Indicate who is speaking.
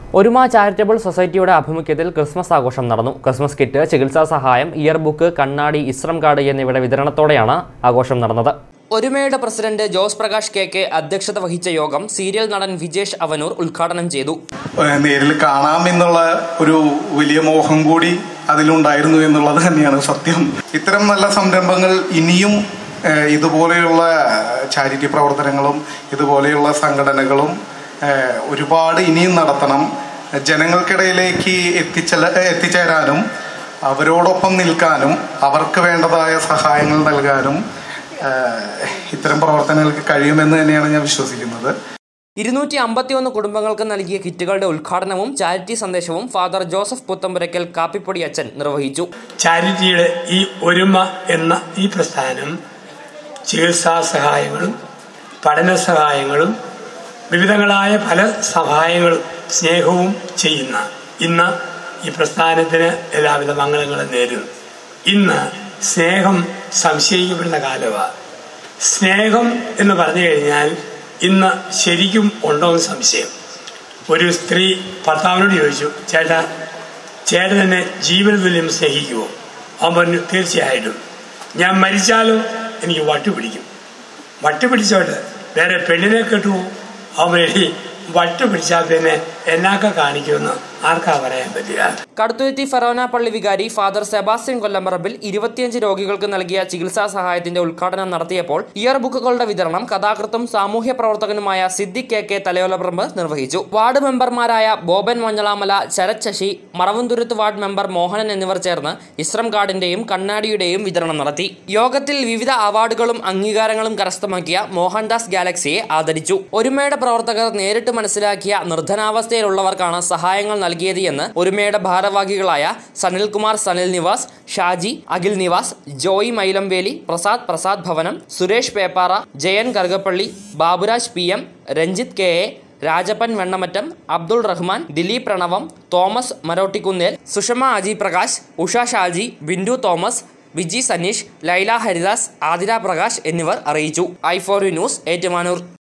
Speaker 1: ഒരുമ ചാരിറ്റബിൾ സൊസൈറ്റിയുടെ ആഭിമുഖ്യത്തിൽ ക്രിസ്മസ് ആഘോഷം നടന്നു ക്രിസ്മസ് കിറ്റ് ചികിത്സാ സഹായം ഇയർ ബുക്ക് കണ്ണാടി ഇസ്രം കാർഡ് എന്നിവയുടെ വിതരണത്തോടെയാണ് ആഘോഷം നടന്നത് ഒരുമയുടെ president Jose Prakash K K അധ്യക്ഷത വഹിച്ച യോഗം സീരിയൽ നടൻ വിജേഷ് അവനൂർ ഉദ്ഘാടനം ചെയ്തു
Speaker 2: ഏഹ് നേരിൽ കാണാമെന്നുള്ള ഒരു വലിയ മോഹം കൂടി അതിലുണ്ടായിരുന്നു എന്നുള്ളത് തന്നെയാണ് സത്യം ഇത്തരം നല്ല സംരംഭങ്ങൾ ഇനിയും ഏഹ് ഇതുപോലെയുള്ള ചാരിറ്റി പ്രവർത്തനങ്ങളും ഇതുപോലെയുള്ള സംഘടനകളും ഏഹ് ഒരുപാട് ഇനിയും നടത്തണം ജനങ്ങൾക്കിടയിലേക്ക് എത്തിച്ചെല എത്തിച്ചേരാനും അവരോടൊപ്പം നിൽക്കാനും അവർക്ക് വേണ്ടതായ സഹായങ്ങൾ നൽകാനും ഏഹ് ഇത്തരം പ്രവർത്തനങ്ങൾക്ക് കഴിയുമെന്ന് തന്നെയാണ് ഞാൻ വിശ്വസിക്കുന്നത്
Speaker 1: ഇരുന്നൂറ്റി അമ്പത്തിയൊന്ന് കുടുംബങ്ങൾക്ക് നൽകിയ കിറ്റുകളുടെ ഉദ്ഘാടനവും ചാരിറ്റി സന്ദേശവും ഫാദർ ജോസഫ് പുത്തമ്പുരയ്ക്കൽ കാപ്പിപ്പൊടി അച്ഛൻ നിർവഹിച്ചു
Speaker 3: ചാരിറ്റിയുടെ ഈ ഒരുമ എന്ന ഈ പ്രസ്ഥാനം ചികിത്സാ സഹായങ്ങളും പഠന സഹായങ്ങളും വിവിധങ്ങളായ പല സഹായങ്ങളും സ്നേഹവും ചെയ്യുന്ന ഇന്ന് ഈ പ്രസ്ഥാനത്തിന് എല്ലാവിധ മംഗളങ്ങളും നേരുന്നു ഇന്ന് സ്നേഹം സംശയിക്കപ്പെടുന്ന കാലമാണ് സ്നേഹം എന്ന് പറഞ്ഞു കഴിഞ്ഞാൽ ഇന്ന് ശരിക്കും ഉണ്ടോ എന്ന് സംശയം ഒരു സ്ത്രീ ഭർത്താവിനോട് ചോദിച്ചു ചേട്ടാ ചേട്ടൻ എന്നെ ജീവന തുല്യം സ്നേഹിക്കുമോ അവൻ പറഞ്ഞു തീർച്ചയായിട്ടും ഞാൻ മരിച്ചാലും എനിക്ക് വട്ടു പിടിക്കും വട്ടു പിടിച്ചോട്ട് വേറെ പെണ്ണിനെ കെട്ടുമോ അവൻ എടി വട്ടു പിടിച്ചാൽ പിന്നെ എന്നാക്ക കാണിക്കുമെന്ന് ആർക്കാ പറയാൻ പറ്റില്ല
Speaker 1: കടുത്തുരുത്തി ഫെറോന പള്ളി വികാരി ഫാദർ സെബാസ്റ്റ്യൻ കൊല്ലംപറമ്പിൽ ഇരുപത്തിയഞ്ച് രോഗികൾക്ക് നൽകിയ ചികിത്സാ സഹായത്തിന്റെ ഉദ്ഘാടനം നടത്തിയപ്പോൾ ഇയർ ബുക്കുകളുടെ വിതരണം കഥാകൃത്തും സാമൂഹ്യ പ്രവർത്തകനുമായ സിദ്ദിഖ് കെ കെ തലയോലപ്പറമ്പ് നിർവഹിച്ചു വാർഡ് മെമ്പർമാരായ ബോബൻ മഞ്ഞളാമല ശരത് ശശി മറവന്തുരുത്ത് വാർഡ് മെമ്പർ മോഹനൻ എന്നിവർ ചേർന്ന് ഇസ്രം കാർഡിന്റെയും കണ്ണാടിയുടെയും വിതരണം നടത്തി യോഗത്തിൽ വിവിധ അവാർഡുകളും അംഗീകാരങ്ങളും കരസ്ഥമാക്കിയ മോഹൻദാസ് ഗാലക്സിയെ ആദരിച്ചു ഒരുമയുടെ പ്രവർത്തകർ നേരിട്ട് മനസ്സിലാക്കിയ നിർധനാവസ്ഥയിലുള്ളവർക്കാണ് സഹായങ്ങൾ നൽകിയത് എന്ന് ഒരുമയുടെ ഭാരവാഹികളായ Sanilkumar Sanil Niwas Shaji Akhil Niwas Joy മൈലംവേലി Prasad Prasad Bhavanam Suresh Peppara Jayan Karukappally Baburaj P M Ranjith K A Rajappan Vennamattam Abdul Rahman Dileep Pranavam Thomas Marottikunnel Sushama Aji Prakash Usha Shaji Bindu Thomas Viji Saneesh Laila Haridas Athira Prakash എന്നിവർ അറിയിച്ചു ഐ ഫോർ ന്യൂസ് ഏറ്റുമാനൂർ